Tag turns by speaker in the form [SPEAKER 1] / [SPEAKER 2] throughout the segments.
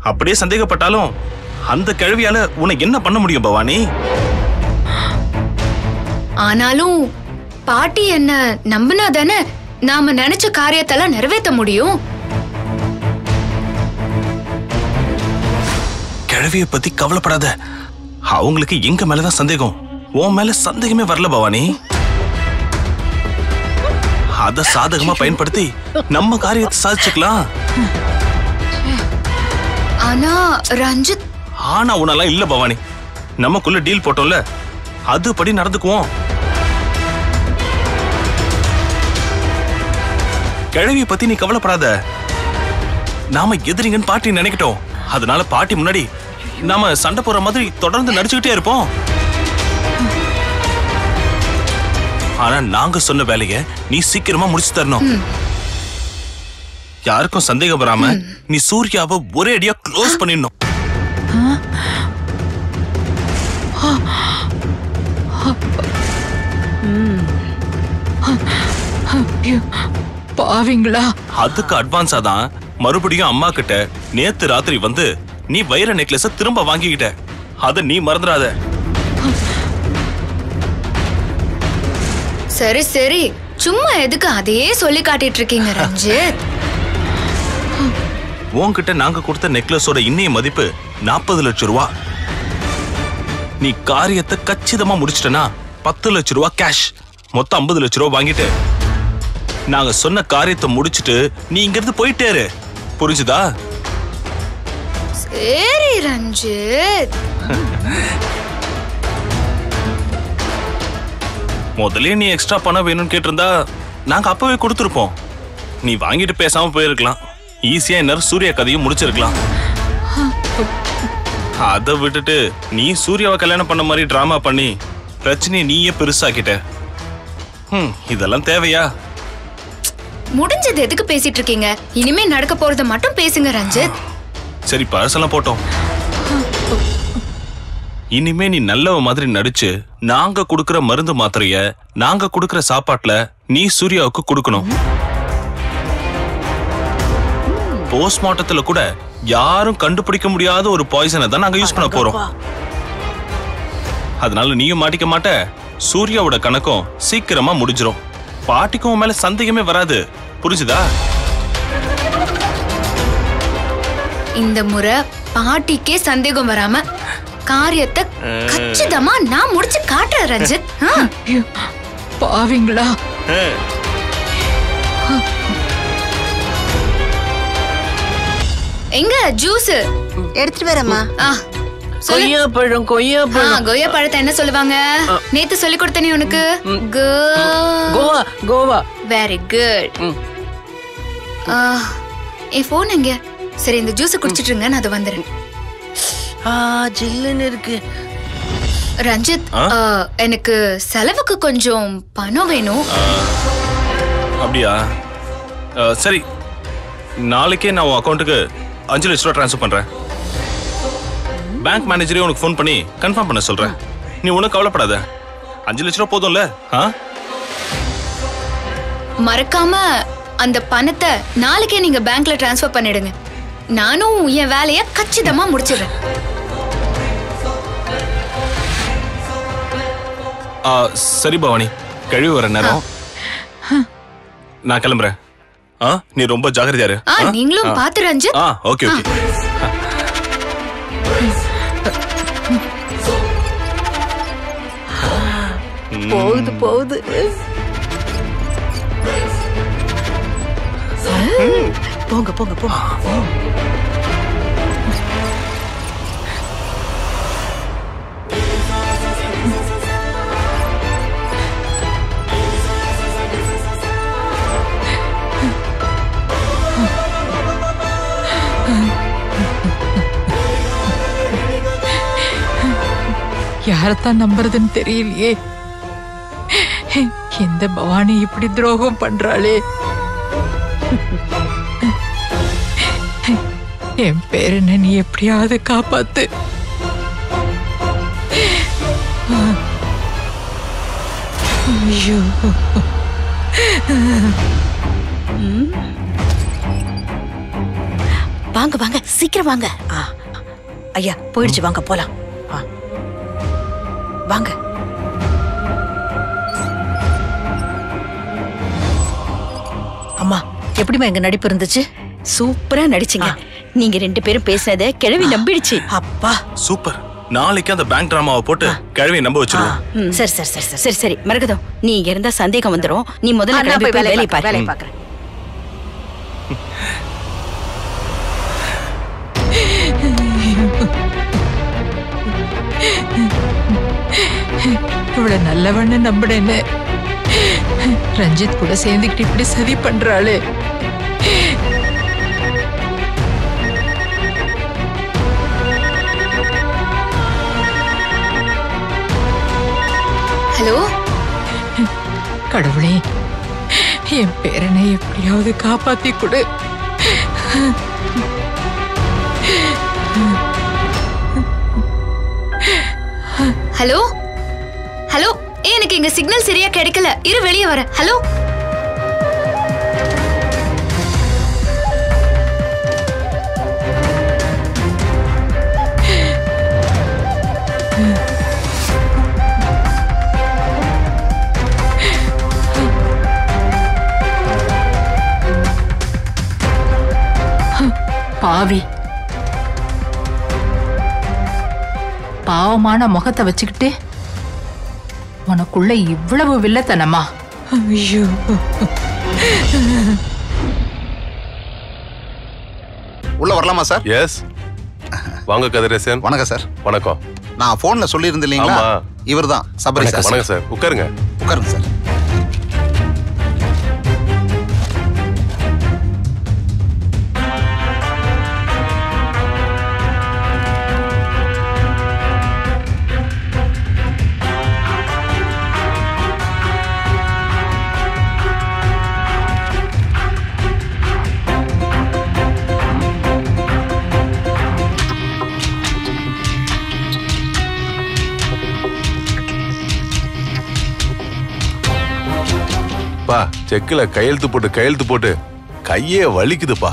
[SPEAKER 1] அப்படியே சந்தேகப்பட்டாலும் அந்த கிழவியால உன்னை என்ன பண்ண முடியும் பவானி
[SPEAKER 2] ஆனாலும் பாட்டி என்ன நம்பினா தானே நாம நினைச்ச காரியத்தெல்லாம் நிறைவேற்ற முடியும்
[SPEAKER 1] கிழவிய பத்தி கவலைப்படாத அவங்களுக்கு எங்க மேலதான் சந்தேகம் உன் மேல சந்தேகமே வரல பவானி அத சாதகமா பயன்படுத்தி நம்ம காரியத்தை சாதிச்சுக்கலாம்
[SPEAKER 2] ஆனா ரஞ்சித்
[SPEAKER 1] ஆனா உனெல்லாம் இல்ல பவானி நமக்குள்ள டீல் போட்டோம்ல அதுபடி நடந்துக்குவோம் கிழவிய பத்தி நீ கவலைப்படாத நாம எதிரிங்கன்னு பாட்டி நினைக்கிட்டோம் அதனால பாட்டி முன்னாடி நாம சண்டை போற மாதிரி தொடர்ந்து நடிச்சுக்கிட்டே இருப்போம் ஆனா நாங்க சொன்ன வேலைய நீ சீக்கிரமா முடிச்சு தரணும் யாருக்கும் சந்தேகம் வராம நீ சூர்யாவை ஒரே அடியா க்ளோஸ் பண்ணிடணும்
[SPEAKER 3] ஐயோ, பாவிங்களா
[SPEAKER 1] அதுக்கு அட்வான்ஸா தான் மறுபடியும் அம்மா கிட்ட நேத்து ராத்திரி வந்து நீ வைர நெக்லஸ திரும்ப வாங்கிக்கிட்ட அத நீ மறந்துடாத
[SPEAKER 2] சரி சரி சும்மா எதுக்கு அதையே சொல்லி காட்டிட்டு இருக்கீங்க ரஞ்சித்
[SPEAKER 1] உன்கிட்ட நாங்க கொடுத்த நெக்லஸோட இன்னைய மதிப்பு நாற்பது லட்சம் ரூபா நீ காரியத்தை கச்சிதமா முடிச்சிட்டனா பத்து லட்சம் ரூபா கேஷ் மொத்தம் ஐம்பது லட்சம் ரூபா வாங்கிட்டு நாங்க சொன்ன காரியத்தை முடிச்சிட்டு நீ இங்க இருந்து போயிட்டே இரு புரிஞ்சுதா
[SPEAKER 2] சரி ரஞ்சித்
[SPEAKER 1] முதல்ல நீ எக்ஸ்ட்ரா பணம் வேணும்னு கேட்டிருந்தா நாங்க அப்பவே கொடுத்துருப்போம் நீ வாங்கிட்டு பேசாம போயிருக்கலாம் ஈஸியா இந்நேரம் சூர்யா கதையும் முடிச்சிருக்கலாம் அதை விட்டுட்டு நீ சூர்யாவை கல்யாணம் பண்ண மாதிரி டிராமா பண்ணி பிரச்சனையை நீயே பெருசாக்கிட்ட ஹம், இதெல்லாம் தேவையா
[SPEAKER 2] முடிஞ்சது எதுக்கு பேசிட்டு இருக்கீங்க இனிமே நடக்க போறத மட்டும் பேசுங்க ரஞ்சித்
[SPEAKER 1] சரி பழசெல்லாம் போட்டோம் இனிமே நீ நல்லவ மாதிரி நடிச்சு நாங்க குடுக்கிற மருந்து மாத்திரைய நாங்க குடுக்கிற சாப்பாட்டுல நீ சூர்யாவுக்கு கொடுக்கணும் போஸ்ட்மார்ட்டத்துல கூட யாரும் கண்டுபிடிக்க முடியாத ஒரு பாய்சனை தான் நாங்க யூஸ் பண்ண போறோம் அதனால நீயும் மாட்டிக்க மாட்ட சூர்யாவோட கணக்கும் சீக்கிரமா முடிஞ்சிரும் பாட்டிக்கும் உன் மேல சந்தேகமே வராது புரிஞ்சுதா
[SPEAKER 2] இந்த முறை பாட்டிக்கே சந்தேகம் வராம காரியத்தை கச்சிதமா நான் முடிச்சு காட்டுறேன் ரஞ்சித் ஆ.
[SPEAKER 3] ஐயோ, பாவிங்களா
[SPEAKER 2] எங்க ஜூஸ்
[SPEAKER 4] எடுத்துட்டு வரேம்மா
[SPEAKER 2] ஆ சொல்லு
[SPEAKER 5] கொய்யா பழம் கொய்யா
[SPEAKER 2] ஆ,
[SPEAKER 5] பழம்
[SPEAKER 2] கொய்யா பழத்தை என்ன சொல்லுவாங்க நேத்து சொல்லி கொடுத்தனே உனக்கு
[SPEAKER 5] கோவா கோவா
[SPEAKER 2] வெரி குட்
[SPEAKER 5] ம்.
[SPEAKER 2] என் போன் எங்க சரி இந்த ஜூஸ் குடிச்சிட்டு இருங்க நான் அது வந்துடுறேன்
[SPEAKER 5] ஆ ஜில்லுன்னு இருக்கு
[SPEAKER 2] ரஞ்சித்
[SPEAKER 1] ஆ?
[SPEAKER 2] ஆ, எனக்கு செலவுக்கு கொஞ்சம் பணம் வேணும்
[SPEAKER 1] அப்படியா அஹ், சரி நாளைக்கே நான் உன் அக்கௌண்ட்டுக்கு அஞ்சு லட்ச ரூபா ட்ரான்ஸ்ஃபர் பண்றேன் பேங்க் மேனேஜரே உனக்கு ஃபோன் பண்ணி கன்ஃபார்ம் பண்ண சொல்றேன் நீ ஒன்றும் கவலைப்படாத அஞ்சு லட்ச ரூபா போதும்ல ஆ
[SPEAKER 2] மறக்காம அந்த பணத்தை நாளைக்கே நீங்க பேங்க்ல டிரான்ஸ்ஃபர் பண்ணிடுங்க நானும் என் வேலைய கச்சிதமா முடிச்சிடுறேன்
[SPEAKER 1] ஆ, சரி பவானி கழிவு வர நேரம் நான் கிளம்புறேன் ஆ நீ ரொம்ப ஜாகிரதையா இரு
[SPEAKER 2] ஆ
[SPEAKER 1] ஆ?
[SPEAKER 2] நீங்களும் பாத்து ரஞ்சித்
[SPEAKER 1] ஆ ஓகே ஓகே
[SPEAKER 4] போகுது போகுது போங்க போங்க போங்க
[SPEAKER 3] யாரத்தான் நம்புறதுன்னு தெரியலையே இந்த பவானி இப்படி துரோகம் பண்றாளே என் பேரனை நீ எப்படியாவது காப்பாத்து ஐயோ
[SPEAKER 4] வாங்க வாங்க சீக்கிரம் வாங்க ஆ, ஐயா போயிடுச்சு வாங்க போலாம் ஆ. வாங்க அம்மா எப்படிம்மா எங்க நடிப்பு இருந்துச்சு
[SPEAKER 6] சூப்பரா நடிச்சீங்க நீங்க ரெண்டு பேரும் பேசினத கிழவி நம்பிடுச்சு
[SPEAKER 4] அப்பா
[SPEAKER 1] சூப்பர் நாளைக்கு அந்த பேங்க் டிராமாவை போட்டு கிழவி நம்ப வச்சிருவோம்
[SPEAKER 6] சரி சரி சரி சரி சரி சரி மரகதம் நீ இங்க இருந்தா சந்தேகம் வந்துரும் நீ
[SPEAKER 4] ஆ,
[SPEAKER 6] முதல்ல
[SPEAKER 4] நான்
[SPEAKER 6] கிளம்பி
[SPEAKER 4] போய்
[SPEAKER 6] போய்
[SPEAKER 4] வேலையை
[SPEAKER 6] வேலையை
[SPEAKER 4] பார்க்கறேன்,
[SPEAKER 6] பாரு
[SPEAKER 4] வேலையை பார்க்கறேன்
[SPEAKER 3] இவ்வளவு நல்லவன்னு நம்பினேன்னு ரஞ்சித் கூட சேர்ந்துக்கிட்டு இப்படி சதி பண்றாளே
[SPEAKER 2] ஹலோ
[SPEAKER 3] கடவுளே என் பேரனை எப்படியாவது காப்பாத்தி கொடு
[SPEAKER 2] ஹலோ ஹலோ ஏ எனக்கு இங்க சிக்னல் சரியா கிடைக்கல இரு வெளியே வர ஹலோ
[SPEAKER 3] பாவி பாவமான முகத்தை வச்சுக்கிட்டு உனக்குள்ள இவ்வளவு வில்லத்தனமா ஐயோ
[SPEAKER 7] உள்ள வரலாமா சார்
[SPEAKER 8] எஸ் வாங்க கதிரேசன்
[SPEAKER 7] வணக்கம் சார்
[SPEAKER 8] வணக்கம்
[SPEAKER 7] நான் போன்ல சொல்லியிருந்தேன் இல்லைங்களா
[SPEAKER 8] ஆமா.
[SPEAKER 7] இவர்தான் சபரி சார்
[SPEAKER 8] வணக்கம் சார் உட்காருங்க
[SPEAKER 7] உட்காருங்க சார்
[SPEAKER 8] பா செக்ல கையெழுத்து போட்டு கையெழுத்து போட்டு கையே வலிக்குதுப்பா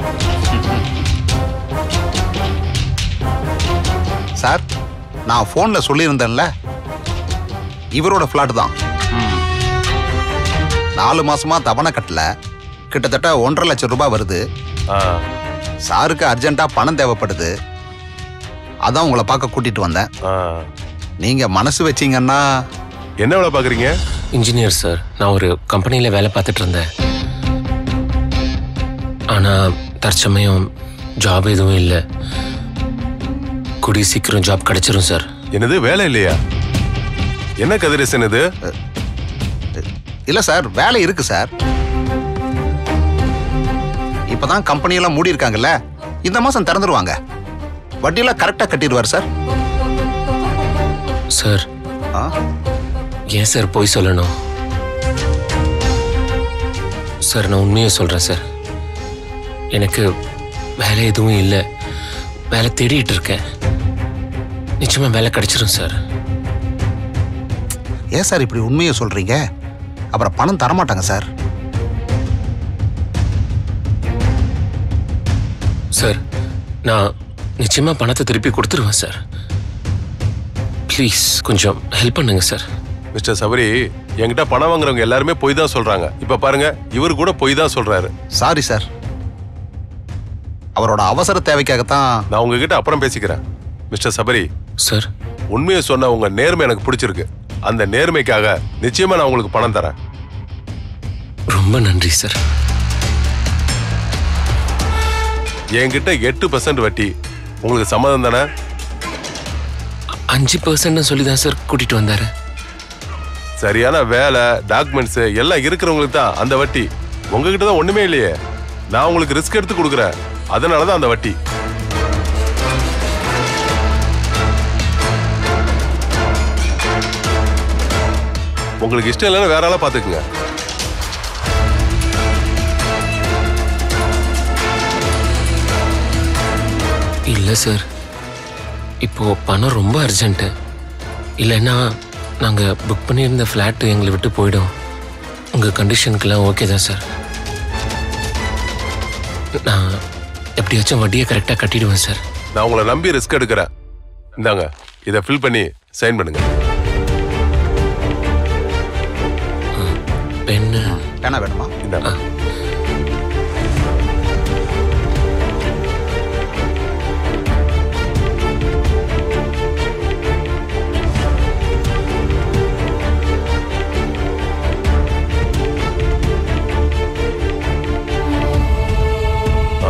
[SPEAKER 7] சார் நான் போன்ல சொல்லியிருந்தேன்ல இவரோட பிளாட் தான் நாலு மாசமா தவணை கட்டல கிட்டத்தட்ட ஒன்றரை லட்சம் ரூபாய் வருது
[SPEAKER 8] ஆ,
[SPEAKER 7] சாருக்கு அர்ஜென்ட்டா பணம் தேவைப்படுது அதான் உங்களை பார்க்க கூட்டிட்டு வந்தேன்
[SPEAKER 8] ஆ.
[SPEAKER 7] நீங்க மனசு வச்சீங்கன்னா
[SPEAKER 8] என்ன வேலை பாக்குறீங்க
[SPEAKER 5] இன்ஜினியர் சார் நான் ஒரு கம்பெனியில் வேலை பார்த்துட்டு இருந்தேன் ஆனால் தற்சமயம் ஜாப் எதுவும் இல்லை கூடிய சீக்கிரம் ஜாப் கிடைச்சிரும் சார்
[SPEAKER 8] என்னது வேலை இல்லையா என்ன கதிரேசன் இது
[SPEAKER 7] இல்ல சார் வேலை இருக்கு சார் இப்பதான் கம்பெனியெல்லாம் மூடி இருக்காங்கல்ல இந்த மாசம் திறந்துருவாங்க வட்டியெல்லாம் கரெக்டா கட்டிடுவார் சார்
[SPEAKER 5] சார்
[SPEAKER 7] ஆ?
[SPEAKER 5] ஏன் சார் போய் சொல்லணும் சார் நான் உண்மையை சொல்கிறேன் சார் எனக்கு வேலை எதுவும் இல்லை வேலை தேடிட்டு இருக்கேன் நிச்சயமாக வேலை கிடைச்சிரும் சார்
[SPEAKER 7] ஏன் சார் இப்படி உண்மையை சொல்றீங்க அப்புறம் பணம் தரமாட்டாங்க சார்
[SPEAKER 5] சார் நான் நிச்சயமா பணத்தை திருப்பி கொடுத்துருவேன் சார் ப்ளீஸ் கொஞ்சம் ஹெல்ப் பண்ணுங்க சார்
[SPEAKER 8] மிஸ்டர் சபரி என்கிட்ட பணம் வாங்குறவங்க எல்லாருமே பொய் தான் சொல்றாங்க இப்ப பாருங்க இவர் கூட பொய் தான் சொல்றாரு
[SPEAKER 7] சாரி சார் அவரோட அவசர தேவைக்காகத்தான்
[SPEAKER 8] நான் உங்ககிட்ட அப்புறம் பேசிக்கிறேன் மிஸ்டர் சபரி
[SPEAKER 5] சார்
[SPEAKER 8] உண்மையை சொன்ன உங்க நேர்மை எனக்கு பிடிச்சிருக்கு அந்த நேர்மைக்காக நிச்சயமா நான் உங்களுக்கு பணம் தரேன்
[SPEAKER 5] ரொம்ப நன்றி சார்
[SPEAKER 8] என்கிட்ட எட்டு பர்சன்ட் வட்டி உங்களுக்கு சம்மதம் தானே
[SPEAKER 5] அஞ்சு பர்சன்ட் சொல்லி தான் சார் கூட்டிட்டு வந்தாரு
[SPEAKER 8] சரியான வேலை டாக்குமெண்ட்ஸ் எல்லாம் இருக்கிறவங்களுக்கு தான் அந்த வட்டி உங்ககிட்ட தான் ஒண்ணுமே இல்லையே நான் உங்களுக்கு ரிஸ்க் எடுத்து கொடுக்குறேன் அதனால தான் அந்த வட்டி உங்களுக்கு இஷ்டம் இல்லைன்னா வேற ஆளா பாத்துக்குங்க
[SPEAKER 5] இல்லை சார் இப்போ பணம் ரொம்ப அர்ஜென்ட்டு இல்லைன்னா நாங்கள் புக் பண்ணியிருந்த ஃப்ளாட்டு எங்களை விட்டு போயிடும் உங்கள் கண்டிஷனுக்கெல்லாம் ஓகே தான் சார் நான் எப்படியாச்சும் வட்டியை கரெக்டாக கட்டிடுவேன் சார்
[SPEAKER 8] நான் உங்களை நம்பி ரிஸ்க் எடுக்கிறேன் இந்தாங்க இதை ஃபில் பண்ணி சைன் பண்ணுங்க
[SPEAKER 5] பெண்ணு
[SPEAKER 7] பேனா வேணுமா
[SPEAKER 8] இந்தாங்க ஆ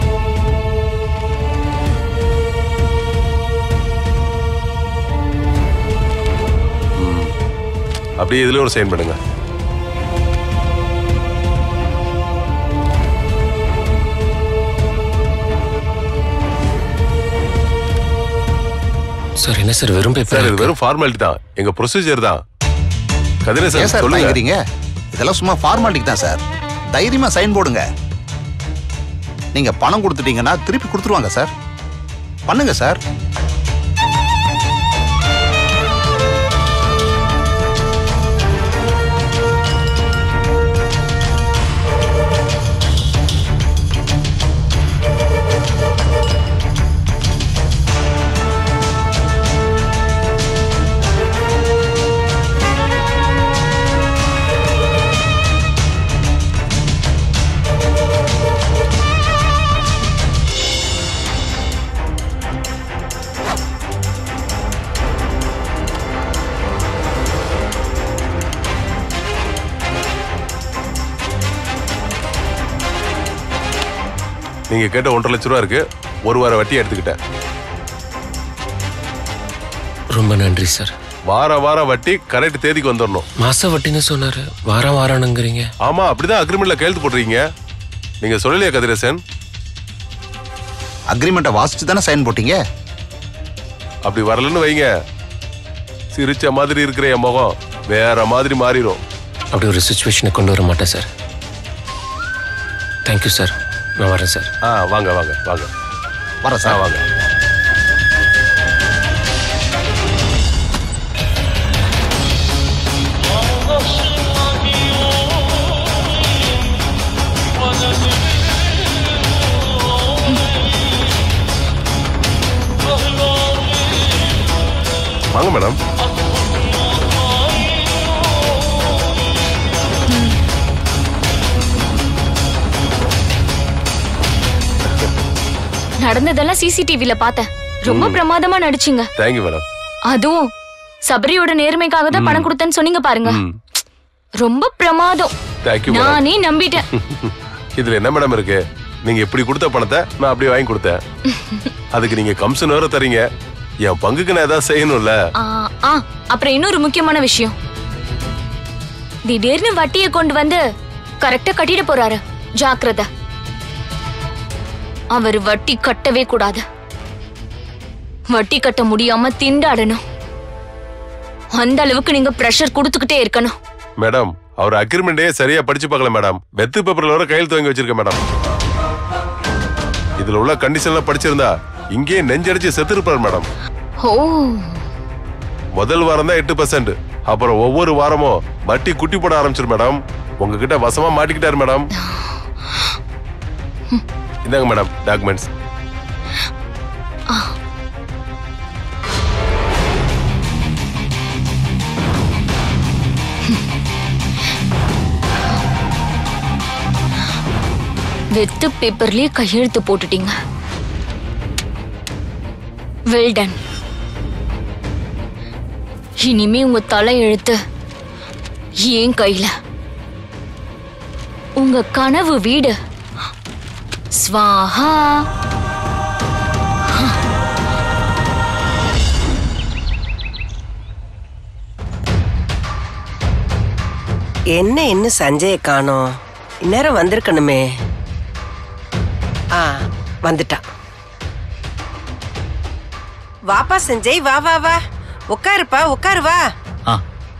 [SPEAKER 8] ம். அப்படியே இதுல ஒரு சைன் பண்ணுங்க
[SPEAKER 5] சார் என்ன சார் வெறும்
[SPEAKER 8] சார்
[SPEAKER 5] பேப்பர்
[SPEAKER 8] இது வெறும் ஃபார்மாலிட்டி தான் எங்க ப்ரொசீஜர் தான் கதிரேசன்
[SPEAKER 7] ஏன் சார்
[SPEAKER 8] சொல்லுங்க
[SPEAKER 7] தயங்குறீங்க இதெல்லாம் சும்மா ஃபார்மாலிட்டிக்கு தான் சார் தைரியமா சைன் போடுங்க நீங்க பணம் கொடுத்துட்டீங்கன்னா திருப்பி கொடுத்துருவாங்க சார் பண்ணுங்க சார்
[SPEAKER 8] நீங்க கேட்ட ஒன்றரை லட்ச ரூபா இருக்கு ஒரு வார வட்டி எடுத்துக்கிட்டேன்
[SPEAKER 5] ரொம்ப நன்றி சார்
[SPEAKER 8] வார வாரம் வட்டி கரெக்ட் தேதிக்கு வந்துடணும்
[SPEAKER 5] மாச வட்டின்னு சொன்னாரு வாரம் வாரானுங்கிறீங்க
[SPEAKER 8] ஆமா அப்படிதான் அக்ரிமெண்ட்ல கையெழுத்து போட்டிருக்கீங்க நீங்க சொல்லலையா கதிரேசன்
[SPEAKER 7] அக்ரிமெண்ட்டை வாசிச்சு தானே சைன் போட்டீங்க
[SPEAKER 8] அப்படி வரலன்னு வைங்க சிரிச்ச மாதிரி இருக்கிற என் முகம் வேற மாதிரி மாறிடும்
[SPEAKER 5] அப்படி ஒரு சுச்சுவேஷனை கொண்டு வர மாட்டேன் சார் தேங்க்யூ சார் நான் வரேன் சார்
[SPEAKER 8] ஆ வாங்க வாங்க வாங்க
[SPEAKER 7] வர
[SPEAKER 8] ஆ
[SPEAKER 7] சார்
[SPEAKER 8] வாங்க வாங்க மேடம்
[SPEAKER 9] நடந்ததெல்லாம் சிசிடிவில பார்த்தேன் ரொம்ப பிரமாதமா நடிச்சீங்க
[SPEAKER 8] தேங்க்யூ மேடம்
[SPEAKER 9] அதுவும் சபரியோட நேர்மைக்காக தான் பணம் கொடுத்தேன்னு சொன்னீங்க பாருங்க
[SPEAKER 8] ம்
[SPEAKER 9] ரொம்ப பிரமாதம்
[SPEAKER 8] தேங்க்யூ மேடம்
[SPEAKER 9] நானே நம்பிட்டேன்
[SPEAKER 8] இதுல என்ன மேடம் இருக்கு நீங்க இப்படி கொடுத்த பணத்தை நான் அப்படியே வாங்கி கொடுத்தேன் அதுக்கு நீங்க கமிஷன் வேற தரீங்க என் பங்குக்கு நான் ஏதாவது செய்யணும்ல
[SPEAKER 9] ஆ, ஆ அப்புறம் இன்னொரு முக்கியமான விஷயம் திடீர்னு வட்டியை கொண்டு வந்து கரெக்டா கட்டிட போறாரு ஜாக்கிரதை அவர் வட்டி கட்டவே கூடாது வட்டி கட்ட முடியாம திண்டாடணும் அந்த அளவுக்கு நீங்க பிரஷர் கொடுத்துக்கிட்டே இருக்கணும்
[SPEAKER 8] மேடம் அவர் அக்ரிமெண்டே சரியா படிச்சு பார்க்கல மேடம் வெத்து பேப்பர்ல வர கையெழுத்து வாங்கி வச்சிருக்கேன் மேடம் இதுல உள்ள கண்டிஷன்லாம் படிச்சிருந்தா இங்கேயே நெஞ்சடிச்சு செத்துருப்பார் மேடம்
[SPEAKER 9] ஓ
[SPEAKER 8] முதல் வாரம் தான் எட்டு பர்சன்ட் அப்புறம் ஒவ்வொரு வாரமும் வட்டி குட்டி போட ஆரம்பிச்சிரு மேடம் உங்ககிட்ட வசமா மாட்டிக்கிட்டாரு மேடம் இந்தாங்க மேடம் டாக்குமெண்ட்ஸ்
[SPEAKER 9] வெத்து பேப்பர்லயே கையெழுத்து போட்டுட்டீங்க வெல் டன் இனிமே உங்க தலை எழுத்து ஏன் கையில உங்க கனவு வீடு ஸ்வாஹா
[SPEAKER 10] என்ன இன்னும் சஞ்சய காணோம் இந்நேரம் வந்திருக்கணுமே ஆ வந்துட்டான் வாப்பா சஞ்சய் வா வா வா உட்காருப்பா உட்காரு வா
[SPEAKER 11] ஆ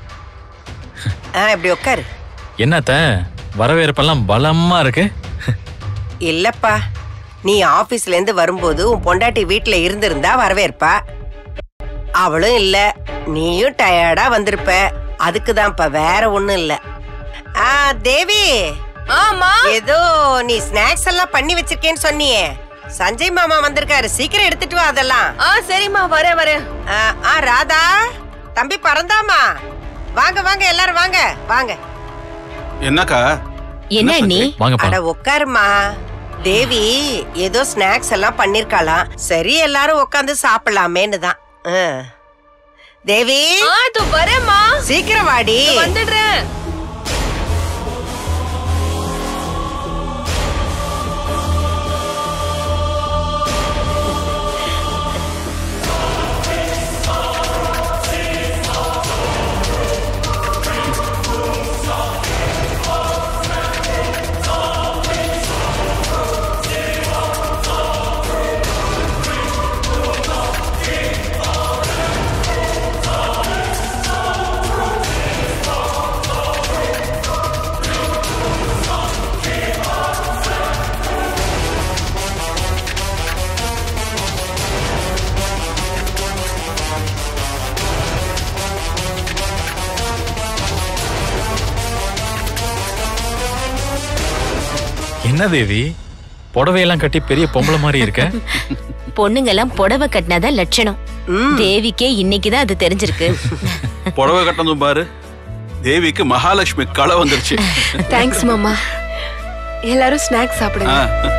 [SPEAKER 10] ஆ இப்படி உட்காரு
[SPEAKER 11] என்னத்த வரவேற்பெல்லாம் பலமா இருக்கு
[SPEAKER 10] இல்லப்பா நீ ஆபீஸ்ல இருந்து வரும்போது உன் பொண்டாட்டி வீட்ல இருந்திருந்தா வரவேற்பா அவளும் இல்ல நீயும் டயர்டா வந்திருப்ப அதுக்குதான்ப்பா வேற ஒண்ணும் இல்ல ஆ தேவி
[SPEAKER 9] ஆமா
[SPEAKER 10] ஏதோ நீ ஸ்நாக்ஸ் எல்லாம் பண்ணி வச்சிருக்கேன்னு சொன்னியே சஞ்சய் மாமா வந்திருக்காரு சீக்கிரம் எடுத்துட்டு வா அதெல்லாம்
[SPEAKER 6] ஆ சரிம்மா வரேன் வரேன்
[SPEAKER 10] ஆ, ஆ ராதா தம்பி பறந்தாமா வாங்க வாங்க எல்லாரும் வாங்க வாங்க
[SPEAKER 7] என்னக்கா
[SPEAKER 6] என்ன நீ
[SPEAKER 11] வாங்கப்பா
[SPEAKER 10] அட உட்காருமா தேவி ஏதோ ஸ்நாக்ஸ் எல்லாம் பண்ணிருக்காளாம் சரி எல்லாரும் உட்காந்து சாப்பிடலாமேன்னு தான் ஆ. தேவி
[SPEAKER 6] ஆ இதோ வரேம்மா
[SPEAKER 10] சீக்கிரம் வாடி
[SPEAKER 6] வந்துடுறேன்
[SPEAKER 11] என்ன தேவி புடவையெல்லாம் கட்டி பெரிய பொம்பளை மாதிரி இருக்க
[SPEAKER 6] பொண்ணுங்க எல்லாம் புடவை கட்டினாதான் லட்சணம் தேவிக்கே இன்னைக்குதான் அது தெரிஞ்சிருக்கு
[SPEAKER 7] புடவை கட்டணும் பாரு தேவிக்கு மகாலட்சுமி களை வந்துருச்சு
[SPEAKER 12] தேங்க்ஸ் மாமா எல்லாரும் ஸ்நாக்ஸ் சாப்பிடுங்க
[SPEAKER 7] ஆ.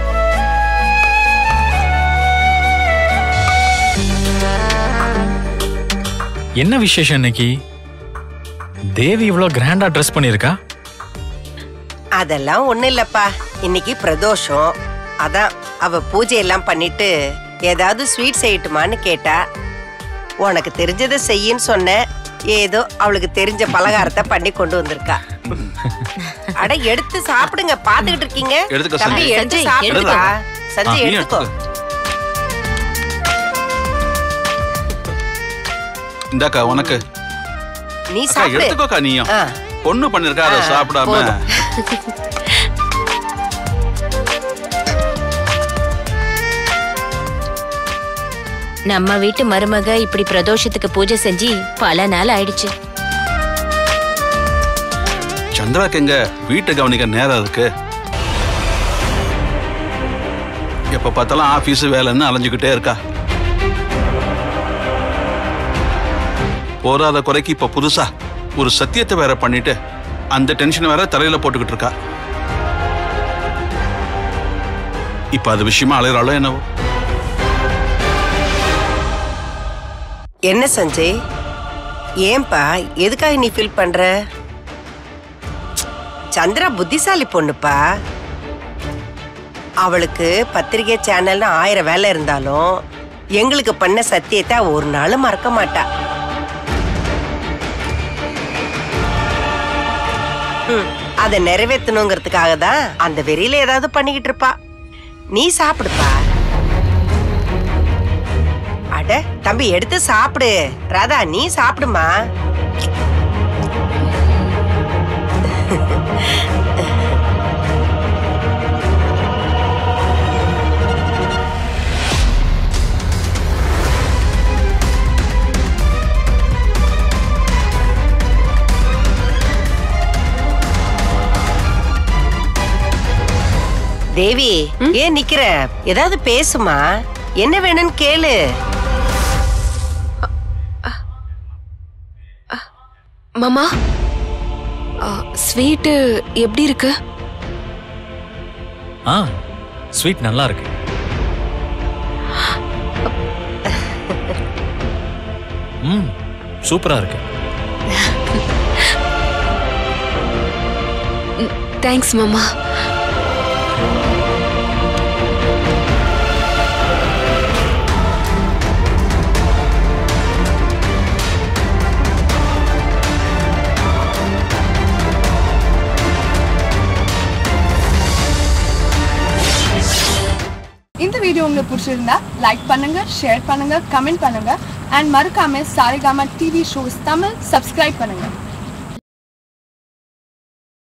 [SPEAKER 11] என்ன விசேஷம் இன்னைக்கு தேவி இவ்வளவு கிராண்டா ட்ரெஸ் பண்ணிருக்கா
[SPEAKER 10] அதெல்லாம் ஒண்ணு இல்லப்பா இன்னைக்கு பிரதோஷம் அதான் அவ பூஜை எல்லாம் பண்ணிட்டு ஏதாவது ஸ்வீட் செய்யட்டுமான்னு கேட்டா உனக்கு தெரிஞ்சதை செய்யின்னு சொன்னேன் ஏதோ அவளுக்கு தெரிஞ்ச பலகாரத்தை பண்ணி கொண்டு வந்திருக்கா அட எடுத்து சாப்பிடுங்க பாத்துக்கிட்டு இருக்கீங்க
[SPEAKER 7] எடுத்துக்க,
[SPEAKER 10] தம்பி
[SPEAKER 7] சஞ்சய்.
[SPEAKER 10] எடுத்து
[SPEAKER 6] சஞ்சய்,
[SPEAKER 10] சாப்பிடுப்பா சஞ்சய்
[SPEAKER 7] நீ
[SPEAKER 10] எடுத்துக்கோ
[SPEAKER 7] இந்தாக்கா உனக்கு
[SPEAKER 10] நீ
[SPEAKER 7] அக்கா
[SPEAKER 10] சாப்பிடு
[SPEAKER 7] எடுத்துக்கோக்கா நீயும்
[SPEAKER 10] ஆ.
[SPEAKER 7] பொண்ணு பண்ணிருக்கா அதை
[SPEAKER 10] ஆ,
[SPEAKER 7] சாப்பிடாம
[SPEAKER 10] போதும்.
[SPEAKER 6] நம்ம வீட்டு மருமக இப்படி பிரதோஷத்துக்கு பூஜை செஞ்சு பல நாள் ஆயிடுச்சு
[SPEAKER 7] சந்திராக்கு எங்க வீட்டை கவனிக்க நேரம் இருக்கு எப்ப பார்த்தாலும் ஆபீஸ் வேலைன்னு அலைஞ்சுக்கிட்டே இருக்கா போராத குறைக்கு இப்ப புதுசா ஒரு சத்தியத்தை வேற பண்ணிட்டு அந்த டென்ஷன் வேற தலையில போட்டுக்கிட்டு இருக்கா இப்ப அது விஷயமா அலையிறாளோ என்னவோ
[SPEAKER 10] என்ன சஞ்சய் ஏன்பா எதுக்காக நீ ஃபீல் பண்ற சந்திரா புத்திசாலி பொண்ணுப்பா அவளுக்கு பத்திரிகை சேனல்னு ஆயிரம் வேலை இருந்தாலும் எங்களுக்கு பண்ண சத்தியத்தை அவ ஒரு நாளும் மறக்க மாட்டா ம், அதை நிறைவேற்றணுங்கிறதுக்காக தான் அந்த வெறியில ஏதாவது பண்ணிக்கிட்டு இருப்பா நீ சாப்பிடுப்பா அட தம்பி எடுத்து சாப்பிடு ராதா நீ சாப்பிடுமா தேவி ஏன் நிக்கிற ஏதாவது பேசுமா என்ன வேணும்னு கேளு
[SPEAKER 12] மாமா ஸ்வீட்டு எப்படி இருக்கு
[SPEAKER 11] ஆ ஸ்வீட் நல்லா இருக்கு ம் சூப்பரா இருக்கு
[SPEAKER 12] தேங்க்ஸ் மாமா
[SPEAKER 13] இந்த வீடியோ உங்களுக்கு பிடிச்சிருந்தா லைக் பண்ணுங்க ஷேர் பண்ணுங்க கமெண்ட் பண்ணுங்க அண்ட் மறக்காம Saregama TV shows Tamil subscribe பண்ணுங்க